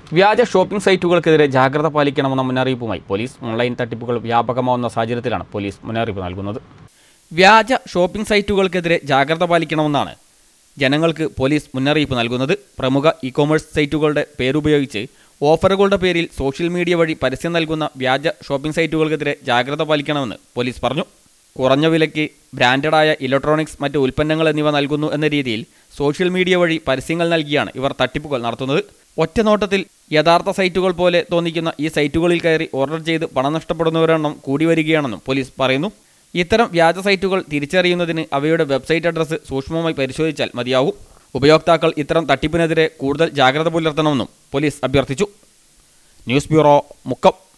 വ്യാജ ഷോപ്പിംഗ് സൈറ്റുകൾക്കെതിരെ ജാഗ്രത പാലിക്കണമെന്ന മുന്നറിയിപ്പുമായി പോലീസ് ഓൺലൈൻ തട്ടിപ്പുകൾ വ്യാപകമാവുന്ന സാഹചര്യത്തിലാണ് പോലീസ് മുന്നറിയിപ്പ് നൽകുന്നത് വ്യാജ ഷോപ്പിംഗ് സൈറ്റുകൾക്കെതിരെ ജാഗ്രത പാലിക്കണമെന്നാണ് ജനങ്ങൾക്ക് പോലീസ് മുന്നറിയിപ്പ് നൽകുന്നത് പ്രമുഖ ഇ കോമേഴ്സ് സൈറ്റുകളുടെ പേരുപയോഗിച്ച് ഓഫറുകളുടെ പേരിൽ സോഷ്യൽ മീഡിയ വഴി പരസ്യം നൽകുന്ന വ്യാജ ഷോപ്പിംഗ് സൈറ്റുകൾക്കെതിരെ ജാഗ്രത പാലിക്കണമെന്ന് പോലീസ് പറഞ്ഞു കുറഞ്ഞ വിലയ്ക്ക് ബ്രാൻഡഡായ ഇലക്ട്രോണിക്സ് മറ്റ് ഉൽപ്പന്നങ്ങൾ എന്നിവ നൽകുന്നു എന്ന രീതിയിൽ സോഷ്യൽ മീഡിയ വഴി പരസ്യങ്ങൾ നൽകിയാണ് ഇവർ തട്ടിപ്പുകൾ നടത്തുന്നത് ഒറ്റ നോട്ടത്തിൽ യഥാർത്ഥ സൈറ്റുകൾ പോലെ തോന്നിക്കുന്ന ഈ സൈറ്റുകളിൽ കയറി ഓർഡർ ചെയ്ത് പണം നഷ്ടപ്പെടുന്നവരുടെ എണ്ണം കൂടി വരികയാണെന്നും പോലീസ് പറയുന്നു ഇത്തരം വ്യാജ സൈറ്റുകൾ തിരിച്ചറിയുന്നതിന് അവയുടെ വെബ്സൈറ്റ് അഡ്രസ്സ് സൂക്ഷ്മമായി പരിശോധിച്ചാൽ മതിയാകും ഉപയോക്താക്കൾ ഇത്തരം തട്ടിപ്പിനെതിരെ കൂടുതൽ ജാഗ്രത പുലർത്തണമെന്നും പോലീസ് അഭ്യർത്ഥിച്ചു ന്യൂസ് ബ്യൂറോ മുക്കം